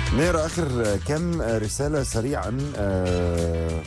نقرا اخر كام رساله سريعا آه،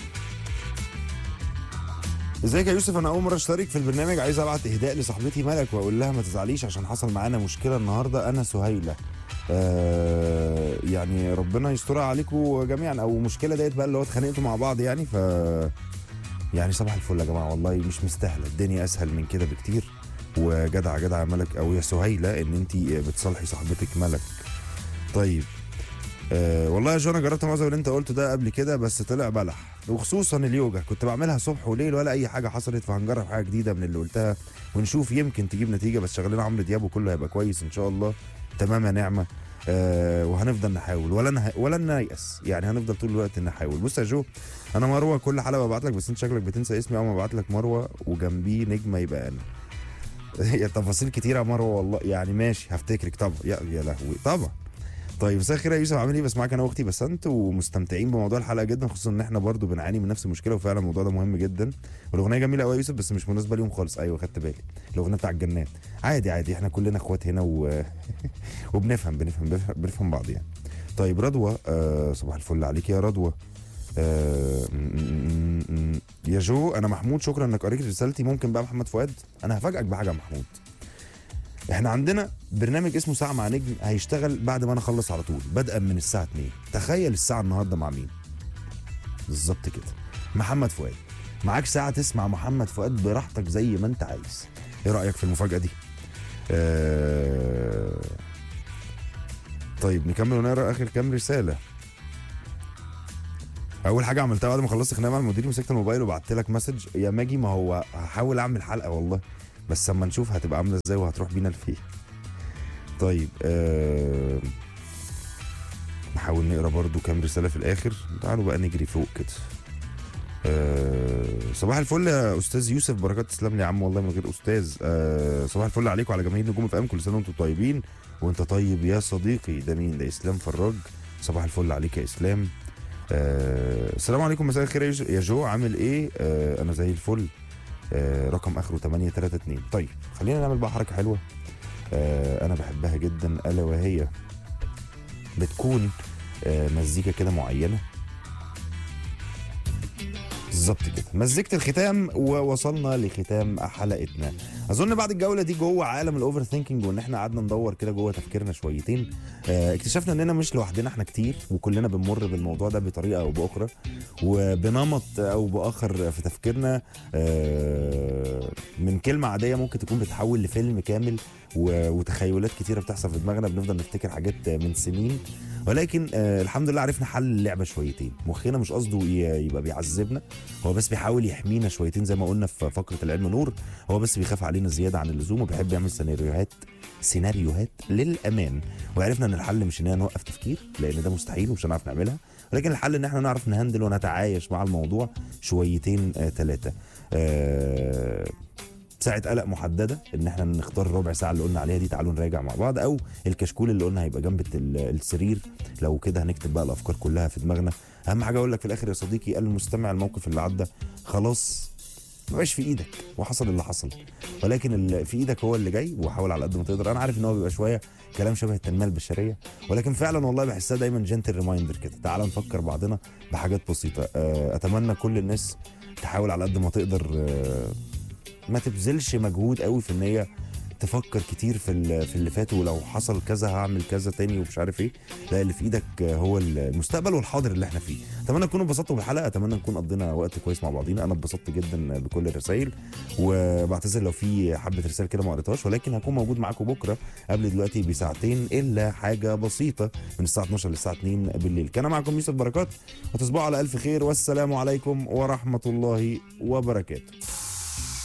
ازيك يا يوسف انا اول مره اشترك في البرنامج عايز ابعت اهداء لصاحبتي ملك واقول لها ما تزعليش عشان حصل معانا مشكله النهارده انا سهيله آه يعني ربنا يسترها عليكم جميعا او المشكله ديت بقى اللي هو اتخانقتوا مع بعض يعني ف يعني صباح الفل يا جماعه والله مش مستاهله الدنيا اسهل من كده بكتير وجدع جدع يا ملك او يا سهيله ان انت بتصالحي صاحبتك ملك طيب أه والله يا جو انا جربت معظم اللي انت قلته ده قبل كده بس طلع بلح وخصوصا اليوجا كنت بعملها صبح وليل ولا اي حاجه حصلت فهنجرب حاجه جديده من اللي قلتها ونشوف يمكن تجيب نتيجه بس شغلنا عمرو دياب وكله هيبقى كويس ان شاء الله تمام يا نعمه أه وهنفضل نحاول ولا نه... ولا نيأس يعني هنفضل طول الوقت نحاول بص يا جو انا مروه كل حلقه ببعت لك بس انت شكلك بتنسى اسمي اول ما ببعت لك مروه وجنبيه نجمه يبقى انا هي تفاصيل كتيره يا مروه والله يعني ماشي هفتكرك طبعا يا يا لهوي طبعا طيب مساء الخير يا يوسف عامل ايه بسمعك انا واختي بسنت ومستمتعين بموضوع الحلقه جدا خصوصا ان احنا برضو بنعاني من نفس المشكله وفعلا الموضوع ده مهم جدا والاغنيه جميله قوي يا يوسف بس مش مناسبه ليهم خالص ايوه خدت بالي الاغنيه بتاع الجنات عادي عادي احنا كلنا اخوات هنا و... وبنفهم بنفهم بنفهم, بنفهم بعض يعني طيب رضوى آه صباح الفل عليك يا رضوى آه م- م- م- يا جو انا محمود شكرا انك قريت رسالتي ممكن بقى محمد فؤاد انا هفاجئك بحاجه يا محمود احنا عندنا برنامج اسمه ساعه مع نجم هيشتغل بعد ما انا اخلص على طول بدءا من الساعه 2 تخيل الساعه النهارده مع مين بالظبط كده محمد فؤاد معاك ساعه تسمع محمد فؤاد براحتك زي ما انت عايز ايه رايك في المفاجاه دي آه... طيب نكمل ونقرا اخر كام رساله اول حاجه عملتها بعد ما خلصت خناقه مع المدير مسكت الموبايل وبعت لك مسج يا ماجي ما هو هحاول اعمل حلقه والله بس اما نشوف هتبقى عامله ازاي وهتروح بينا لفين طيب آه... نحاول نقرا برضو كام رساله في الاخر تعالوا بقى نجري فوق كده آه... صباح الفل يا استاذ يوسف بركات تسلم لي يا عم والله من غير استاذ آه... صباح الفل عليكم وعلى جماهير نجوم فام كل سنه وانتم طيبين وانت طيب يا صديقي ده مين ده اسلام فراج صباح الفل عليك يا اسلام آه... السلام عليكم مساء الخير يا يوسف- يا جو عامل ايه آه... انا زي الفل آه، رقم اخره 832 طيب خلينا نعمل بقى حركه حلوه آه، انا بحبها جدا الا وهي بتكون آه، مزيكا كده معينه بالظبط كده مزيكة الختام ووصلنا لختام حلقتنا اظن بعد الجوله دي جوه عالم الاوفر ثينكينج وان احنا قعدنا ندور كده جوه تفكيرنا شويتين آه، اكتشفنا اننا مش لوحدنا احنا كتير وكلنا بنمر بالموضوع ده بطريقه او باخرى وبنمط او باخر في تفكيرنا آه، من كلمه عاديه ممكن تكون بتحول لفيلم كامل و- وتخيلات كتيره بتحصل في دماغنا بنفضل نفتكر حاجات من سنين ولكن آه الحمد لله عرفنا حل اللعبه شويتين مخنا مش قصده ي- يبقى بيعذبنا هو بس بيحاول يحمينا شويتين زي ما قلنا في فقره العلم نور هو بس بيخاف علينا زياده عن اللزوم وبيحب يعمل سيناريوهات سيناريوهات للامان وعرفنا ان الحل مش اننا نوقف تفكير لان ده مستحيل ومش هنعرف نعملها ولكن الحل ان احنا نعرف نهندل ونتعايش مع الموضوع شويتين ثلاثه آه ساعة قلق محددة ان احنا نختار الربع ساعة اللي قلنا عليها دي تعالوا نراجع مع بعض او الكشكول اللي قلنا هيبقى جنب ال- السرير لو كده هنكتب بقى الافكار كلها في دماغنا اهم حاجة اقول لك في الاخر يا صديقي قال المستمع الموقف اللي عدى خلاص ما بقاش في ايدك وحصل اللي حصل ولكن اللي في ايدك هو اللي جاي وحاول على قد ما تقدر انا عارف ان هو بيبقى شويه كلام شبه التنميه البشريه ولكن فعلا والله بحسها دايما جنتل ريمايندر كده تعال نفكر بعضنا بحاجات بسيطه آه، اتمنى كل الناس تحاول على قد ما تقدر آه، ما تبذلش مجهود قوي في ان هي تفكر كتير في ال- في اللي فات ولو حصل كذا هعمل كذا تاني ومش عارف ايه لا اللي في ايدك هو المستقبل والحاضر اللي احنا فيه اتمنى تكونوا انبسطتوا بالحلقه اتمنى نكون قضينا وقت كويس مع بعضينا انا اتبسطت جدا بكل الرسائل وبعتذر لو في حبه رسائل كده ما قريتهاش ولكن هكون موجود معاكم بكره قبل دلوقتي بساعتين الا حاجه بسيطه من الساعه 12 للساعه 2 بالليل كان معكم يوسف بركات وتصبحوا على الف خير والسلام عليكم ورحمه الله وبركاته